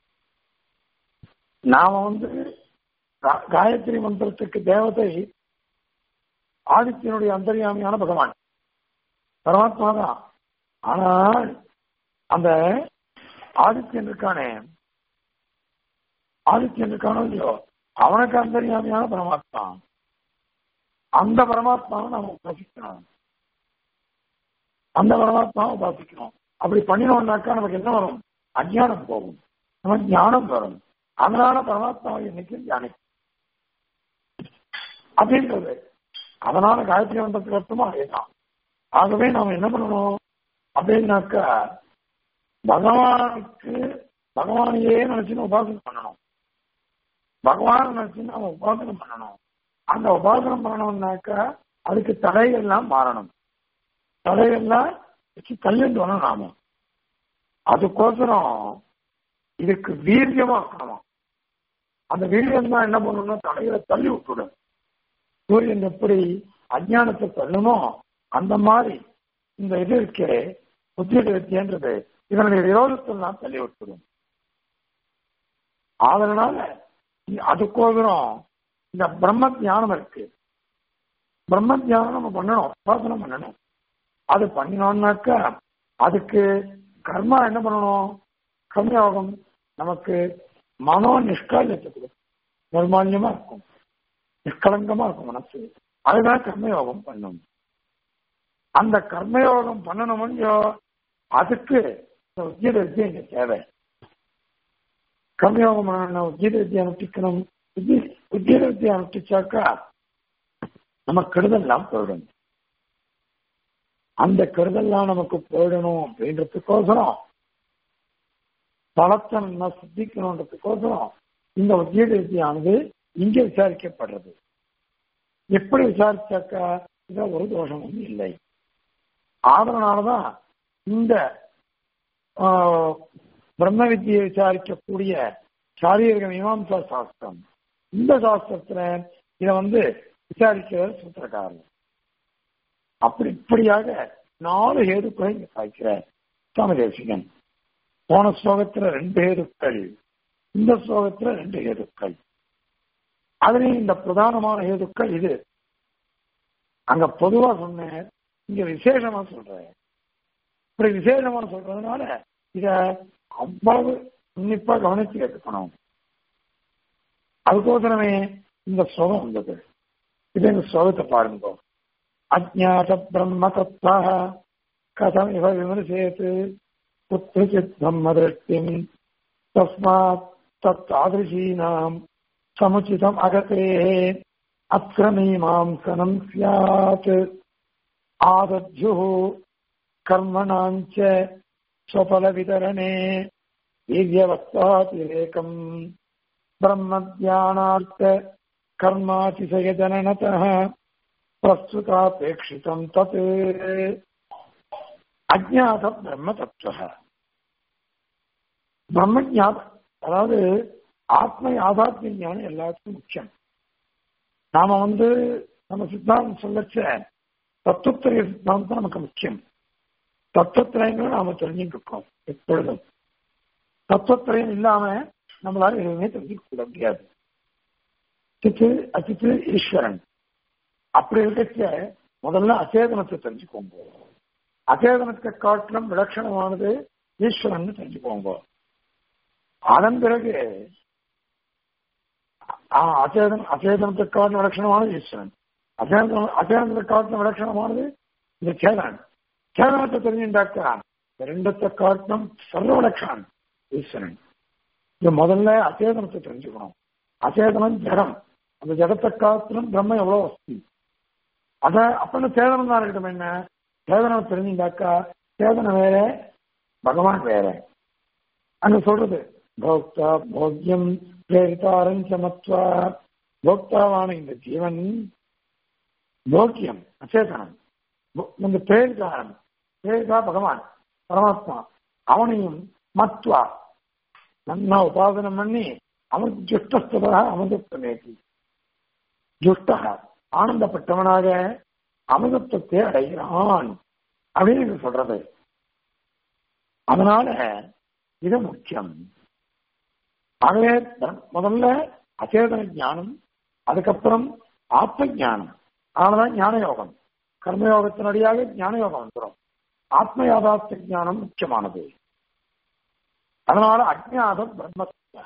நாம வந்து காயத்ரி மந்திரத்துக்கு தேவதை ஆதித்யனுடைய அந்தரியாமியான பகவான் பரமாத்மா தான் ஆனால் அந்த ஆதித்யன் இருக்கானே ஆதித்யன் இருக்கானோ இல்லையோ அவனுக்கு அந்தரியாமியான பரமாத்மா அந்த பரமாத்மாவை நாம உபாசிக்கணும் அந்த பரமாத்மாவை உபாசிக்கணும் அப்படி பண்ணினோம்னாக்கா நமக்கு என்ன வரும் அஜானம் போகும் நமக்கு ஞானம் வரும் அதனால பரமாத்மாவை என்னைக்கும் தியானிக்கும் அப்படின்றது அதனால காயத்ரி மந்திரத்துக்கு அர்த்தமும் அதேதான் ஆகவே நாம என்ன பண்ணணும் அப்படின்னாக்கா பகவானுக்கு பகவானையே நினைச்சுன்னு உபாசனம் பண்ணணும் பகவான் நினைச்சு நாம உபாசனம் பண்ணணும் அந்த உபாசனம் பண்ணணும்னாக்கா அதுக்கு தடைகள்லாம் மாறணும் தடைகள்லாம் வச்சு தள்ளிட்டு வரணும் நாம அதுக்கோசரம் இதுக்கு வீரியமா இருக்கணுமா அந்த வீரியம் தான் என்ன பண்ணணும்னா தடைகளை தள்ளி விட்டுடும் சூரியன் எப்படி அஜானத்தை தள்ளணுமோ அந்த மாதிரி இந்த இது இருக்கே புத்திர வித்தியன்றது இதனுடைய விரோதத்தெல்லாம் தள்ளி விட்டுடும் அதனால அதுக்கோசரம் இந்த பிரம்ம தியானம் இருக்கு பிரம்ம தியானம் நம்ம பண்ணணும் உபாசனம் பண்ணணும் அது பண்ணினோம்னாக்கா அதுக்கு கர்மா என்ன பண்ணணும் கர்மயோகம் நமக்கு மனோ நிஷ்காலியத்தை கொடுக்கும் நிர்மால்யமா இருக்கும் நிஷ்கலங்கமா இருக்கும் மனசு அதுதான் கர்மயோகம் பண்ணும் அந்த கர்மயோகம் பண்ணணுமோ அதுக்கு உத்தியோக வித்தியை இங்க தேவை கர்மயோகம் பண்ணணும் உத்தியோக வித்தியை அனுஷ்டிக்கணும் உத்தியோக வித்தியை அனுஷ்டிச்சாக்கா நம்ம கெடுதல்லாம் போயிடும் அந்த கெடுதல்லாம் நமக்கு போயிடணும் அப்படின்றதுக்கோசரம் பலத்தை நம்ம சித்திக்கணுன்றதுக்கோசரம் இந்த உத்தியோக வித்தியானது இங்க விசாரிக்கப்படுறது எப்படி விசாரிச்சாக்கா இதுல ஒரு தோஷமும் இல்லை அதனாலதான் இந்த பிரம்ம வித்தியை விசாரிக்கக்கூடிய சாரீரக மீமாம்சா சாஸ்திரம் இந்த சாஸ்திரத்துல இதை வந்து விசாரிக்கிறது சூத்திரக்காரன் அப்படி இப்படியாக நாலு ஹேதுக்களை இங்க சாய்க்கிறார் சுவாமி தேசிகன் போன ஸ்லோகத்துல ரெண்டு ஹேதுக்கள் இந்த ஸ்லோகத்துல ரெண்டு ஹேதுக்கள் அதுலயும் இந்த பிரதானமான ஹேதுக்கள் இது அங்க பொதுவா சொன்னேன் இங்க விசேஷமா சொல்றேன் இப்படி விசேஷமா சொல்றதுனால இத அவ்வளவு உன்னிப்பா கவனிச்சு கேட்கணும் அதுக்கோசரமே இந்த ஸ்லோகம் வந்தது இது இந்த ஸ்லோகத்தை பாருங்க அஜாத பிரம்ம தத்வா கதம் இவ விமர்சேத் குத்திரச்சித் பிரம்ம திருஷ்டிம் தஸ்மாத் தத்தாதிருஷீனாம் சமுச்சிதம் அகதே அக்ரமீமாம்சனம் சியாத் ஆதத்யு கர்மணாஞ்ச ஸ்வபல விதரணே வீரியவத்தாதிரேகம் பிரம்மத்யானார்த்த கர்மாதிசயஜனனதः பிரஸ்துதாபேட்சிதம் தத் அஜாத பிரம்ம தத்துவ பிரம்ம ஞாபகம் அதாவது ஆத்ம யாதாத்மிய ஞானம் எல்லாத்துக்கும் முக்கியம் நாம வந்து நம்ம சித்தாந்தம் சொல்லச்ச தத்துவத்திரைய சித்தாந்தம் நமக்கு முக்கியம் தத்துவத்திரையங்களை நாம தெரிஞ்சுட்டு இருக்கோம் எப்பொழுதும் தத்துவத்திரையம் இல்லாம நம்மளால எதுவுமே தெரிஞ்சுக்க கூட முடியாது சித்து அச்சித்து ஈஸ்வரன் அப்படி இருக்கச்ச முதல்ல அச்சேதனத்தை தெரிஞ்சுக்கோங்க அச்சேதனத்தை காட்டிலும் விலட்சணமானது ஈஸ்வரன் தெரிஞ்சுக்கோங்க அதன் பிறகு அச்சேதன் அச்சேதனத்தை காட்டின விலட்சணமானது ஈஸ்வரன் அச்சேதன அச்சேதனத்தை காட்டின விலட்சணமானது இந்த சேதனன் சேதனத்தை தெரிஞ்சுட்டாக்கா ரெண்டத்தை காட்டினம் சர்வ விலட்சணம் ஈஸ்வரன் இது முதல்ல அச்சேதனத்தை தெரிஞ்சுக்கணும் அச்சேதனம் ஜடம் அந்த ஜடத்தை காத்திலும் பிரம்ம எவ்வளவு வசதி அத அப்ப சேதனம் தான் இருக்கட்டும் என்ன சேதனம் தெரிஞ்சுட்டாக்கா சேதனம் வேற பகவான் வேற அங்க சொல்றது போக்தா போக்கியம் பிரேரிதாரஞ்சமத்வா போக்தாவான இந்த ஜீவன் போக்கியம் அச்சேதனம் இந்த பிரேரிதாரம் பிரேரிதா பகவான் பரமாத்மா அவனையும் மத்வா நன்னா உபாசனம் பண்ணி அவன் ஜுஷ்டஸ்ததாக அமிர்தமேதி ஜுஷ்டக ஆனந்தப்பட்டவனாக அமிர்தத்தை அடைகிறான் அப்படின்னு சொல்றது அதனால இது முக்கியம் ஆகவே முதல்ல அச்சேதன ஞானம் அதுக்கப்புறம் ஆத்ம ஞானம் அதனாலதான் ஞான யோகம் கர்மயோகத்தினடியாக ஞான யோகம் வந்துடும் ஆத்ம யாதார்த்த ஞானம் முக்கியமானது அதனால அஜ்ஞாத பிரம்மத்துவ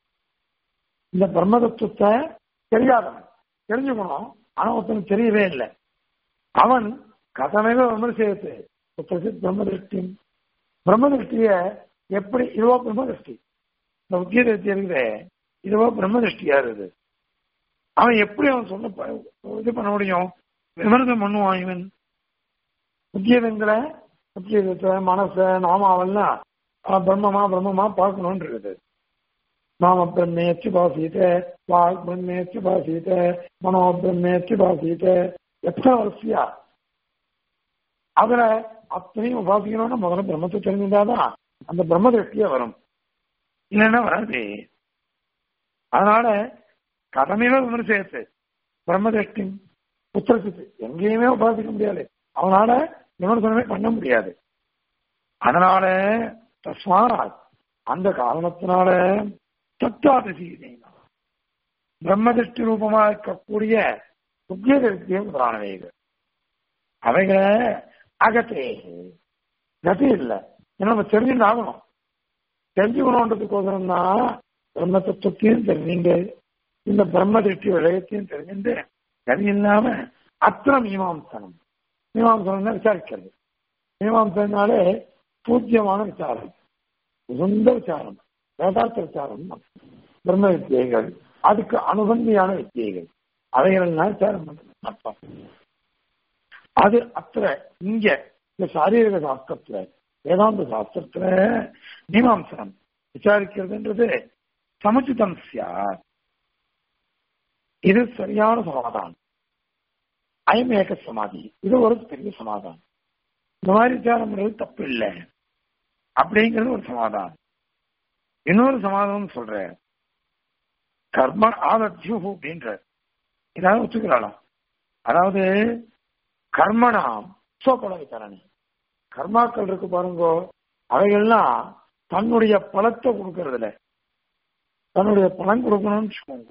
இந்த பிரம்ம தத்துவத்தை தெரியாதவன் தெரிஞ்சுக்கணும் ஆனா ஒருத்தனுக்கு தெரியவே இல்லை அவன் கதமைவ விமர்சயத்து பிரம்ம திருஷ்டி பிரம்ம திருஷ்டிய எப்படி இதுவோ பிரம்ம திருஷ்டி இந்த உத்தியோகத்தை இருக்குது இதுவோ பிரம்ம திருஷ்டியா இருக்குது அவன் எப்படி அவன் சொன்ன இது பண்ண முடியும் விமர்சனம் பண்ணுவான் இவன் உத்தியோகங்களை உத்தியோகத்தை மனச நாமாவெல்லாம் பிரம்மமா பிரம்மமா பார்க்கணும்னு இருக்குது நாம பிரம்மேச்சு பாசீத வாக் பிரம்மேச்சு பாசீத மனோ பிரம்மேச்சு பாசீத எத்தனை வரிசையா அதுல அத்தனையும் உபாசிக்கணும்னா முதல்ல பிரம்மத்தை தெரிஞ்சிருந்தாதான் அந்த பிரம்ம திருஷ்டியே வரும் இல்லைன்னா வராது அதனால கடமையில விமர்சயத்து பிரம்ம திருஷ்டி புத்திரத்துக்கு எங்கேயுமே உபாசிக்க முடியாது அவனால விமர்சனமே பண்ண முடியாது அதனால தஸ்மாத் அந்த காரணத்தினால தத்துவாதிசீனா பிரம்மதிஷ்டி ரூபமா இருக்கக்கூடிய உத்தியோகத்திய முதலானவைகள் அவைகளை அகத்தே கதி இல்லை ஏன்னா நம்ம தெரிஞ்சுட்டு ஆகணும் தெரிஞ்சுக்கணுன்றதுக்கோசரம் தான் பிரம்ம தத்துவத்தையும் தெரிஞ்சுண்டு இந்த பிரம்ம திருஷ்டி விடயத்தையும் தெரிஞ்சுட்டு கதி இல்லாம அத்தனை மீமாம்சனம் மீமாம்சனம் விசாரிக்கிறது மீமாம்சனாலே பூஜ்யமான விசாரம் உகந்த விசாரம் வேதார்த்த விசாரம் பிரம்ம வித்தியைகள் அதுக்கு அனுபந்தியான வித்தியைகள் அவைகள் விசாரம் பண்றது அது அத்த இங்க இந்த சாரீரக சாஸ்திரத்துல வேதாந்த சாஸ்திரத்துல மீமாம்சனம் விசாரிக்கிறதுன்றது சமுச்சிதம் சார் இது சரியான சமாதானம் அயமேக சமாதி இது ஒரு பெரிய சமாதானம் இந்த மாதிரி விசாரம் பண்றது தப்பு இல்லை அப்படிங்கிறது ஒரு சமாதானம் இன்னொரு சமாதானம் சொல்ற கர்ம ஆதத்யு அப்படின்ற இதாவது ஒத்துக்கிறாளாம் அதாவது கர்மனாம் சோப்பட விசாரணை கர்மாக்கள் இருக்கு பாருங்கோ அவைகள்லாம் தன்னுடைய பலத்தை கொடுக்கறதுல தன்னுடைய பலன் கொடுக்கணும்னு வச்சுக்கோங்க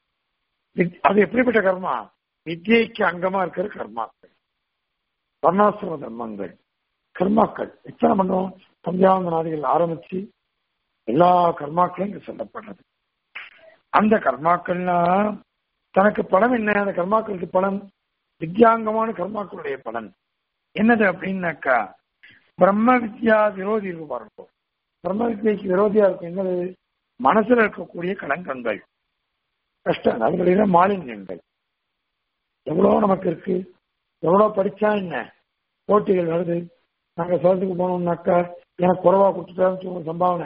அது எப்படிப்பட்ட கர்மா வித்யைக்கு அங்கமா இருக்கிற கர்மாக்கள் வர்ணாசிரம தர்மங்கள் கர்மாக்கள் எத்தனை பண்ணுவோம் பஞ்சாங்கநாதிகள் ஆரம்பிச்சு எல்லா கர்மாக்களும் இங்க சொல்லப்படுறது அந்த கர்மாக்கள்லாம் தனக்கு பலன் என்ன அந்த கர்மாக்களுக்கு பலன் வித்யாங்கமான கர்மாக்களுடைய பலன் என்னது அப்படின்னாக்கா பிரம்ம வித்யா விரோதி இருக்கு பாருங்க பிரம்ம வித்யைக்கு விரோதியா இருக்கும் என்னது மனசுல இருக்கக்கூடிய கலங்கங்கள் கஷ்டம் அதுகளில மாலின்யங்கள் எவ்வளவு நமக்கு இருக்கு எவ்வளவு படிச்சா என்ன போட்டிகள் வருது நாங்க சோதத்துக்கு போனோம்னாக்கா எனக்கு குறைவா கொடுத்துட்டான்னு சம்பாவனை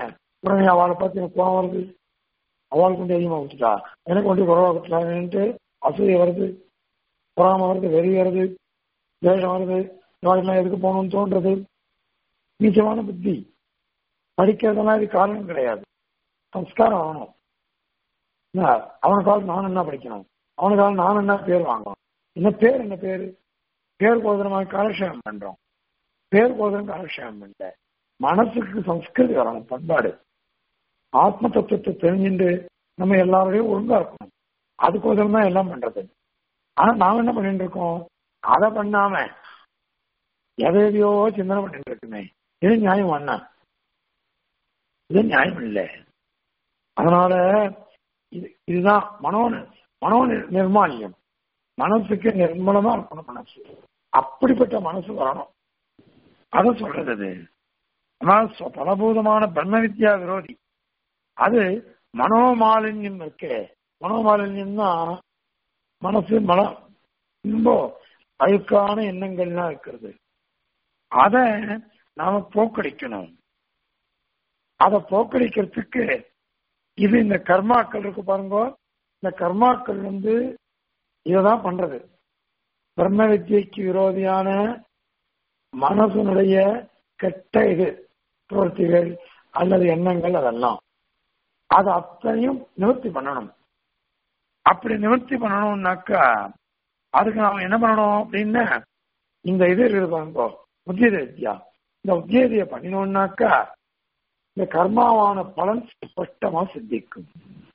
உடனே அவளை பார்த்து எனக்கு கோவம் வருது அவளுக்கு கொண்டு அதிகமாக ஊற்றுட்டா எனக்கு கொண்டு குறவா ஊற்றலான்ட்டு அசூய வருது பொறாம வருது வெறி வருது தேசம் வருது இவாளுக்கெல்லாம் எதுக்கு போகணும்னு தோன்றது நீச்சமான புத்தி படிக்கிறதெல்லாம் இது காரணம் கிடையாது சம்ஸ்காரம் ஆகணும் என்ன, அவனுக்காக நான் என்ன படிக்கணும் அவனுக்காக நான் என்ன பேர் வாங்கணும் என்ன பேர் என்ன பேரு பேர் கோதரமாக காலக்ஷேபம் பண்றோம் பேர் கோதரம் காலக்ஷேபம் பண்ணல மனசுக்கு சம்ஸ்கிருதி வரணும் பண்பாடு ஆத்ம தத்துவத்தை தெரிஞ்சுட்டு நம்ம எல்லாரோடையும் ஒழுங்கா இருக்கணும் அதுக்கோசரம் தான் எல்லாம் பண்றது ஆனா நாம என்ன பண்ணிட்டு இருக்கோம் அதை பண்ணாம எதையோ சிந்தனை பண்ணிட்டு இருக்குமே இது நியாயம் அண்ணா இது நியாயம் இல்லை அதனால இது இதுதான் மனோ மனோ நிர்- நிர்மாலியம் மனசுக்கு நிர்மலமா இருக்கணும் மனசு அப்படிப்பட்ட மனசு வரணும் அதை சொல்றது அது ஆனால் சொ- பலபூதமான பிரம்ம வித்யா விரோதி அது மனோமாலின்யம் இருக்கே மனோமாலின்யம்னா மனசு மலம் ரொம்ப அழுக்கான எண்ணங்கள்லாம் இருக்கிறது அத நாம போக்கடிக்கணும் அதை போக்கடிக்கிறதுக்கு இது இந்த கர்மாக்கள் இருக்கு பாருங்க இந்த கர்மாக்கள் வந்து இததான் பண்றது பிரம்ம வித்யைக்கு விரோதியான மனசனுடைய கெட்ட இது பிரவர்த்திகள் அல்லது எண்ணங்கள் அதெல்லாம் அது அத்தனையும் நிவர்த்தி பண்ணணும் அப்படி நிவர்த்தி பண்ணணும்னாக்கா அதுக்கு நாம என்ன பண்ணணும் அப்படின்னு இந்த இது இருக்குது பாருங்க உத்தியத வித்யா இந்த உத்தியதைய பண்ணினோம்னாக்கா இந்த கர்மாவான பலன் ஸ்பஷ்டமா சித்திக்கும்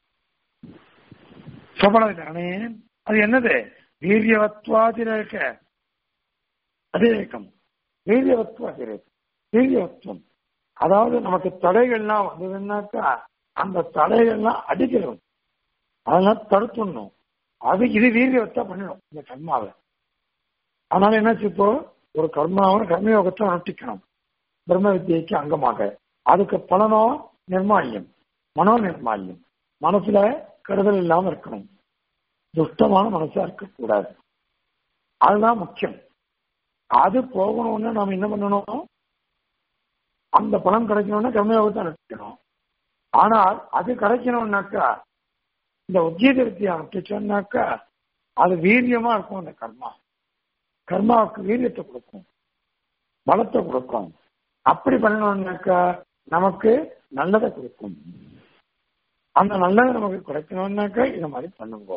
சபலதானே அது என்னது வீரியவத்வாதிரேக அதிரேகம் வீரியவத்வாதிரேகம் வீரியவத்துவம் அதாவது நமக்கு தடைகள்லாம் வந்ததுன்னாக்கா அந்த தடைகள்லாம் அடிக்கணும் அதெல்லாம் தடுத்துடணும் அது இது வீரியவத்தா பண்ணிடும் இந்த கர்மாவை அதனால என்னாச்சு இப்போ ஒரு கர்மாவை கர்மயோகத்தை அனுஷ்டிக்கணும் பிரம்ம வித்தியைக்கு அங்கமாக அதுக்கு பலனோ நிர்மால்யம் மனோ நிர்மால்யம் மனசுல கெடுதல் இல்லாம இருக்கணும் துஷ்டமான மனசா இருக்கக்கூடாது அதுதான் முக்கியம் அது போகணும்னு நாம என்ன பண்ணணும் அந்த பலன் கிடைக்கணும்னா கர்மயோகத்தை அனுஷ்டிக்கணும் ஆனால் அது கிடைக்கணும்னாக்கா இந்த உத்தியோக வித்தியை அனுஷ்டிச்சோம்னாக்கா அது வீரியமா இருக்கும் அந்த கர்மா கர்மாவுக்கு வீரியத்தை கொடுக்கும் பலத்தை கொடுக்கும் அப்படி பண்ணணும்னாக்கா நமக்கு நல்லதை கொடுக்கும் அந்த நல்லதை நமக்கு கிடைக்கணும்னாக்கா இந்த மாதிரி பண்ணுங்க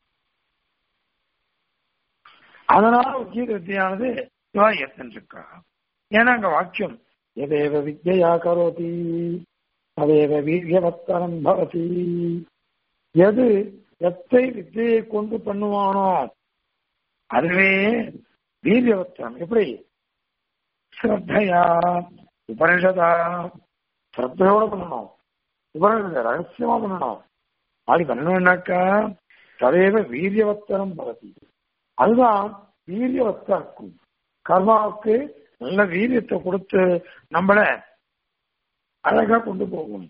அதனால உத்தியோக வித்தியானது சிவா ஏற்கா ஏன்னா அங்க வாக்கியம் எதேவ வித்யா கரோதி அதேவ வீரியவத்தரம் பவதி எது எத்தை வித்தியை கொண்டு பண்ணுவானோ அதுவே வீரியவத்தம் எப்படி ஸ்ரத்தையா உபனிஷதா ஸ்ரத்தையோட பண்ணணும் உபனிஷத ரகசியமா பண்ணணும் அப்படி பண்ணணும்னாக்கா ததேவ வீரியவத்தரம் பவதி அதுதான் வீரியவத்தா இருக்கும் கர்மாவுக்கு நல்ல வீரியத்தை கொடுத்து நம்மள அழகா கொண்டு போகும்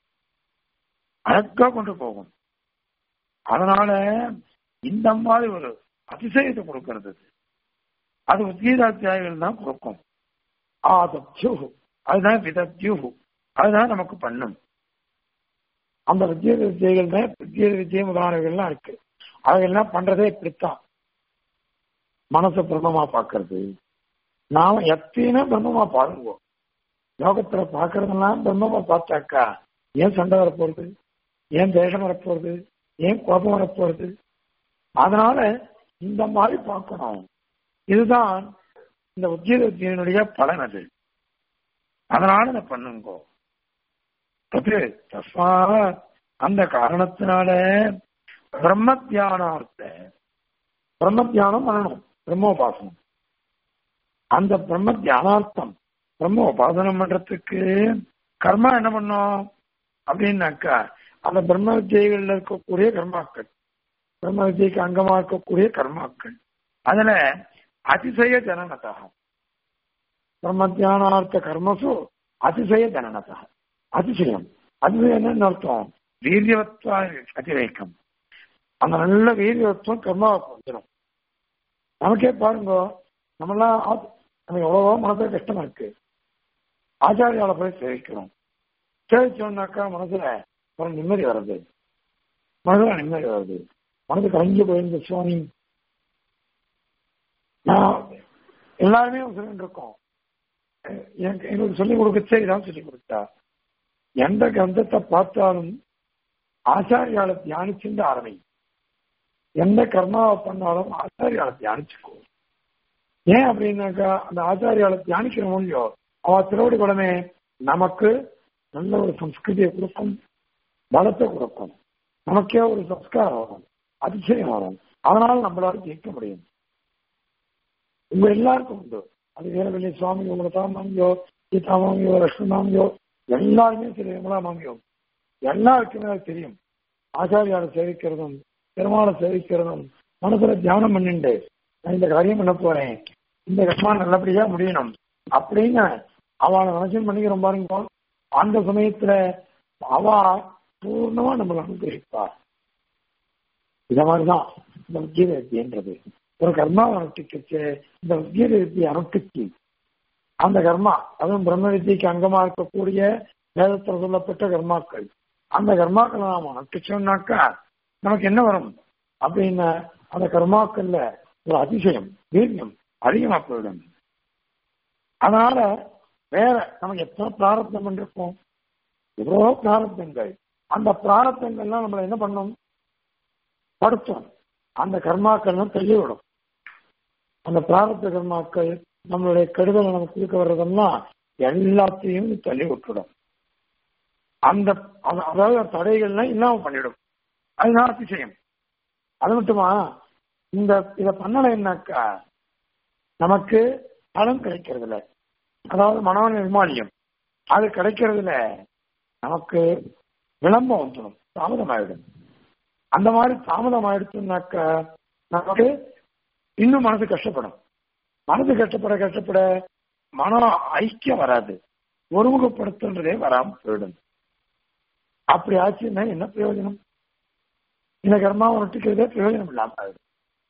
அழகா கொண்டு போகும் அதனால இந்த மாதிரி ஒரு அதிசயத்தை கொடுக்கிறது அது உத்கீதாத்தியாயிகள் தான் கொடுக்கும் ஆதத்யூஹு அதுதான் விதத்யூஹு அதுதான் நமக்கு பண்ணும் அந்த வித்திய வித்தியைகள் தான் வித்திய வித்திய முதலானவைகள்லாம் இருக்கு அவைகள்லாம் பண்றதே இப்படித்தான் மனசை பிரம்மமா பார்க்கறது நாம எத்தனை பிரம்மமா பாருவோம் லோகத்துல பாக்குறதெல்லாம் பிரம்மமா பார்த்தாக்கா ஏன் சண்டை வரப்போறது ஏன் தேசம் வரப்போறது ஏன் கோபம் வரப்போறது அதனால இந்த மாதிரி பார்க்கணும் இதுதான் இந்த உத்தியோகத்தினுடைய பலன் அது அதனால இதை பண்ணுங்கோ அது தஸ்மா அந்த காரணத்தினால பிரம்ம தியானார்த்த பிரம்ம தியானம் பண்ணணும் பிரம்மோபாசனம் அந்த பிரம்ம தியானார்த்தம் பிரம்ம உபாசனம் பண்றதுக்கு கர்மா என்ன பண்ணும் அப்படின்னாக்கா அந்த பிரம்ம வித்தியைகள்ல இருக்கக்கூடிய கர்மாக்கள் பிரம்ம வித்தியைக்கு அங்கமா இருக்கக்கூடிய கர்மாக்கள் அதுல அதிசய ஜனனதா பிரம்ம தியானார்த்த கர்மசு அதிசய ஜனனதா அதிசயம் அதிசயம் என்னன்னு அர்த்தம் வீரியவத்வ அதிரேக்கம் அந்த நல்ல வீரியவத்துவம் கர்மாவுக்கு வந்துடும் நமக்கே பாருங்க நம்மளாம் ஆ- நமக்கு எவ்வளவோ மனசுல கஷ்டமா இருக்கு ஆச்சாரியால போய் சேவிக்கிறோம் சேவிச்சோம்னாக்கா மனசுல ஒரு நிம்மதி வருது மனசுல நிம்மதி வருது மனது கலங்கி போயிருந்த சுவாமி நான் எல்லாருமே சொல்லிட்டு இருக்கோம் எனக்கு எங்களுக்கு சொல்லிக் கொடுக்கச்சே இதான் சொல்லிக் கொடுத்தா எந்த கிரந்தத்தை பார்த்தாலும் ஆச்சாரியால தியானிச்சுட்டு ஆரம்பி எந்த கர்மாவை பண்ணாலும் ஆச்சாரியால தியானிச்சுக்கோ ஏன் அப்படின்னாக்கா அந்த ஆச்சாரியால தியானிக்கிறோம் இல்லையோ அவ திருவடி படமே நமக்கு நல்ல ஒரு சம்ஸ்கிருதியை கொடுக்கும் பலத்தை கொடுக்கும் நமக்கே ஒரு சம்ஸ்காரம் வரும் அதிசயம் வரும் அதனால நம்மளால ஜெயிக்க முடியும் உங்க எல்லாருக்கும் உண்டு அது வீரவெளி சுவாமி உங்களதா மாமியோ கீதா மாமியோ லட்சுமி மாமியோ எல்லாருமே சரி விமலா மாமியோ எல்லாருக்குமே அது தெரியும் ஆச்சாரியாரை சேவிக்கிறதும் பெருமாளை சேவிக்கிறதும் மனசுல தியானம் பண்ணிண்டு நான் இந்த காரியம் பண்ண போறேன் இந்த கஷ்மா நல்லபடியா முடியணும் அப்படின்னு அவளை நினைச்சு பண்ணிக்கிறோம் பாருங்க அந்த சமயத்துல அவ பூர்ணமா நம்மளை அனுகிரகிப்பா இத மாதிரிதான் இந்த உத்தியோக வித்தியன்றது ஒரு கர்மாவை அனுஷ்டிக்கிச்சு இந்த உத்தியோக வித்தியை அனுஷ்டிச்சு அந்த கர்மா அதுவும் பிரம்ம வித்தியக்கு அங்கமா இருக்கக்கூடிய வேதத்தில் சொல்லப்பட்ட கர்மாக்கள் அந்த கர்மாக்களை நாம அனுஷ்டிச்சோம்னாக்கா நமக்கு என்ன வரும் அப்படின்னு அந்த கர்மாக்கள்ல ஒரு அதிசயம் வீரியம் அதிகமா போயிடும் அதனால வேற நமக்கு எத்தனை பிராரத்தம் பண்ணிருக்கோம் எவ்வளோ பிராரத்தங்கள் அந்த பிராரத்தங்கள்லாம் நம்மளை என்ன பண்ணும் படுத்தும் அந்த கர்மாக்கள்லாம் தள்ளிவிடும் அந்த பிராரத்த கர்மாக்கள் நம்மளுடைய கெடுதலை நமக்கு கொடுக்க வர்றதெல்லாம் எல்லாத்தையும் தள்ளி விட்டுடும் அந்த அதாவது தடைகள்லாம் இல்லாம பண்ணிடும் அதுதான் அதிசயம் அது மட்டுமா இந்த இதை பண்ணலைன்னாக்கா நமக்கு பலன் கிடைக்கிறது இல்லை அதாவது மனோ நிர்மாலியம் அது கிடைக்கிறதுல நமக்கு விளம்பம் வந்துடும் தாமதம் ஆயிடும் அந்த மாதிரி தாமதம் ஆயிடுச்சுனாக்கா நமக்கு இன்னும் மனசு கஷ்டப்படும் மனசு கஷ்டப்பட கஷ்டப்பட மன ஐக்கியம் வராது ஒருமுகப்படுத்துன்றதே வராம போயிடும் அப்படி ஆச்சுன்னா என்ன பிரயோஜனம் இந்த கர்மாவை ஒட்டிக்கிறதே பிரயோஜனம் இல்லாம ஆயிடும்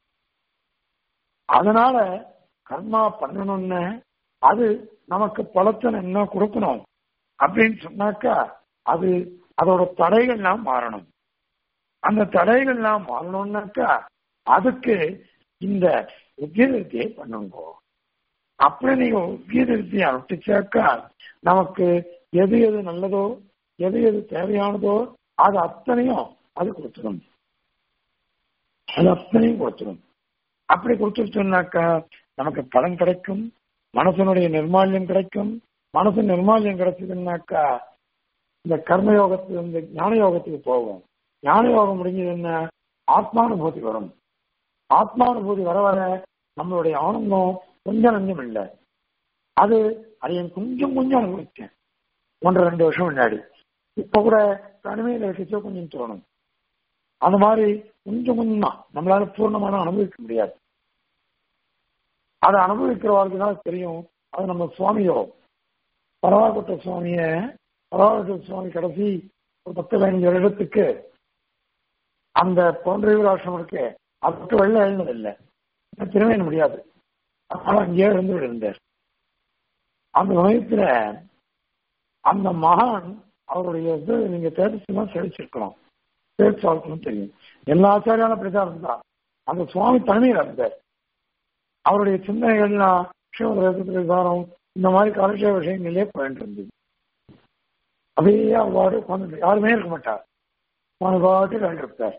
அதனால கர்மா பண்ணணும்னு அது நமக்கு பலத்தை என்ன கொடுக்கணும் அப்படின்னு சொன்னாக்கா அது அதோட தடைகள்லாம் மாறணும் அந்த தடைகள்லாம் மாறணும்னாக்கா அதுக்கு இந்த உத்தியதத்தை பண்ணுங்க அப்படி நீங்க உத்தியதத்தை அனுப்பிச்சாக்கா நமக்கு எது எது நல்லதோ எது எது தேவையானதோ அது அத்தனையும் அது கொடுத்துடும் அது அத்தனையும் கொடுத்துடும் அப்படி கொடுத்துருச்சோம்னாக்கா நமக்கு பலன் கிடைக்கும் மனசனுடைய நிர்மால்யம் கிடைக்கும் மனசு நிர்மால்யம் கிடைச்சதுன்னாக்கா இந்த கர்மயோகத்துக்கு இந்த ஞான யோகத்துக்கு போகும் ஞான யோகம் முடிஞ்சதுன்னா ஆத்மானுபூதி வரும் ஆத்மானுபூதி வர வர நம்மளுடைய ஆனந்தம் கொஞ்சம் நஞ்சம் இல்லை அது அதை என் கொஞ்சம் கொஞ்சம் அனுபவிச்சேன் ஒன்றரை ரெண்டு வருஷம் முன்னாடி இப்ப கூட தனிமையில் இருக்கச்சோ கொஞ்சம் தோணும் அந்த மாதிரி கொஞ்சம் கொஞ்சம் தான் நம்மளால பூர்ணமான அனுபவிக்க முடியாது அதை அனுபவிக்கிறவர்களுக்கு தான் தெரியும் அது நம்ம சுவாமியோ பரவாக்குட்ட சுவாமிய பரவாக்குட்ட சுவாமி கடைசி ஒரு பத்து பதினஞ்சு வருடத்துக்கு அந்த போன்ற ஆசிரமம் இருக்கு அதுக்கு வெளில எழுந்ததில்லை திரும்ப முடியாது அதனால அங்கேயே இருந்து இருந்தார் அந்த சமயத்துல அந்த மகான் அவருடைய இது நீங்க தேர்ச்சினா செழிச்சிருக்கலாம் தேர்ச்சாளுக்கும் தெரியும் எல்லா ஆச்சாரியான அப்படிதான் இருந்தா அந்த சுவாமி தனிமையில இருந்தார் அவருடைய சிந்தனைகள்லாம் ஸ்ரீமத விசாரம் இந்த மாதிரி காலட்சேப விஷயங்களே போயிட்டு இருந்தது அப்படியே அவ்வாறு உட்காந்து யாருமே இருக்க மாட்டார் அவன் பாட்டு கண்டிருப்பார்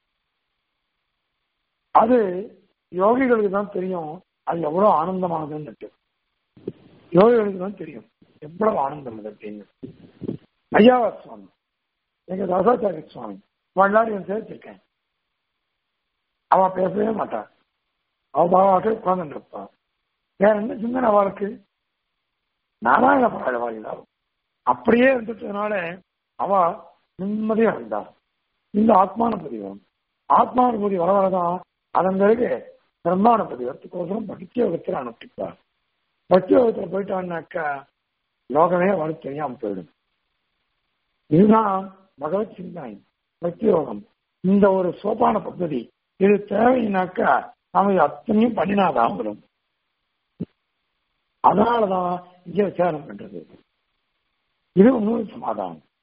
அது யோகிகளுக்கு தான் தெரியும் அது எவ்வளவு ஆனந்தமானதுன்னு யோகிகளுக்கு தான் தெரியும் எவ்வளவு ஆனந்தம் அது அப்படின்னு ஐயாவா சுவாமி எங்க தாசாச்சாரிய சுவாமி எல்லாரும் என் சேர்த்திருக்கேன் அவ பேசவே மாட்டா அவ பாவாட்டு உட்கார்ந்து இருப்பா வேற என்ன சிந்தனை அவளுக்கு நாராயண பாடவாள் அப்படியே இருந்துட்டதுனால அவ நிம்மதியா இருந்தா இந்த ஆத்மானுபதி வரும் ஆத்மானுபதி வர வரதான் அதன் பிறகு பிரம்மானுபதி வரத்துக்கோசரம் பக்தி யோகத்தில் அனுப்பிப்பார் பக்தி யோகத்தில் போயிட்டான்னாக்கா லோகமே அவளுக்கு தெரியாம போயிடும் இதுதான் பகவத் சிந்தனை பக்தி யோகம் இந்த ஒரு சோபான பദ്ധதி இது தேவைனாக்கா நாம இது அத்தனையும் பண்ணினாதான் வரும் அதனாலதான் இங்க விசாரம் பண்றது இது இன்னொரு சமாதானம்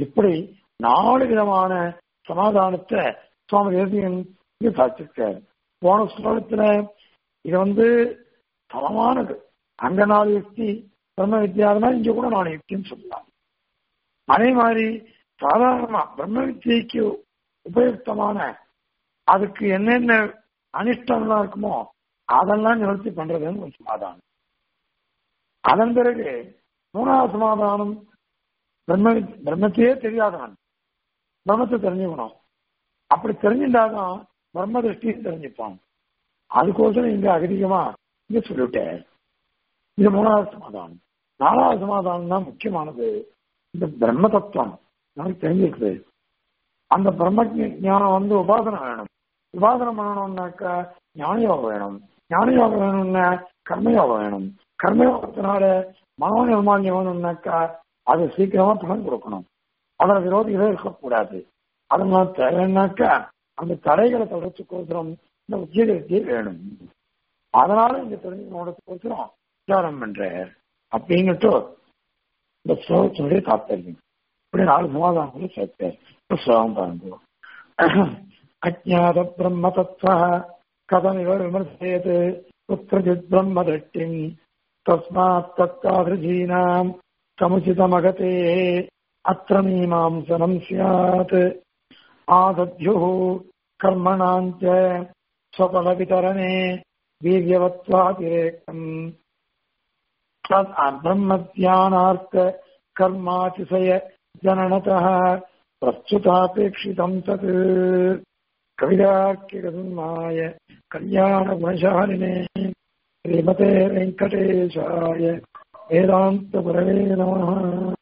இப்படி நாலு விதமான சமாதானத்தை சுவாமி தேசியன் இங்க சாதிச்சிருக்காரு போன ஸ்லோகத்துல இது வந்து தரமானது அங்க நாலு யுக்தி பிரம்ம வித்யாதனா இங்க கூட நாலு யுக்தின்னு சொல்லலாம் அதே மாதிரி சாதாரணமா பிரம்ம வித்தியைக்கு உபயுக்தமான அதுக்கு என்னென்ன அனிஷ்டம்லாம் இருக்குமோ அதெல்லாம் நிவர்த்தி பண்றதுன்னு ஒரு சமாதானம் அதன் பிறகு மூணாவது சமாதானம் பிரம்ம பிரம்மத்தையே தெரியாதவன் பிரம்மத்தை தெரிஞ்சுக்கணும் அப்படி தெரிஞ்சுட்டாதான் பிரம்ம திருஷ்டியும் தெரிஞ்சுப்பான் அதுக்கோசரம் இங்க அதிகமா இங்க சொல்லிவிட்டேன் இது மூணாவது சமாதானம் நாலாவது சமாதானம் தான் முக்கியமானது இந்த பிரம்ம தத்துவம் நமக்கு தெரிஞ்சிருக்குது அந்த பிரம்ம ஞானம் வந்து உபாசனை வேணும் உபாசனம் பண்ணணும்னாக்கா ஞானயோகம் வேணும் ஞானயோகம் வேணும்னா கர்மயோகம் வேணும் கர்மயோகத்தினால மனோ நிர்மாணியம் வேணும்னாக்கா அது சீக்கிரமா பணம் கொடுக்கணும் அதில் விரோதிகளே இருக்கக்கூடாது அதனால தேவைன்னாக்கா அந்த தடைகளை தொடர்ச்சிக்கோசரம் இந்த உத்தியோகத்தையே வேணும் அதனால இந்த தெரிஞ்சுக்கணுறதுக்கோசரம் விசாரம் பண்ற அப்படின்னுட்டு இந்த ஸ்லோகத்தினுடைய தாத்பரியம் இப்படி நாலு சமாதானங்களை சேர்த்தார் இப்ப ஸ்லோகம் பாருங்க அஜாத பிரம்ம தத்துவ கதமிவ விமர்சேத் குத்திரஜித் பிரம்ம திருஷ்டிம் தஸ்மாத் தத்தாதிருஜீனாம் சமுச்சிதமகதே அத்திர மீமாம்சனம் ஸ்யாத் ஆதத்யுः कर्मणाञ्च स्वफलवितरणे वीर्यवत्वातिरेकम् तद् ब्रह्मज्ञानार्थ कर्मातिशय जननतः प्रस्तुतापेक्षितम् तत् कविदाख्यगन्माय कल्याणगुणशालिने श्रीमते वेङ्कटेशाय वेदान्तपुरवे नमः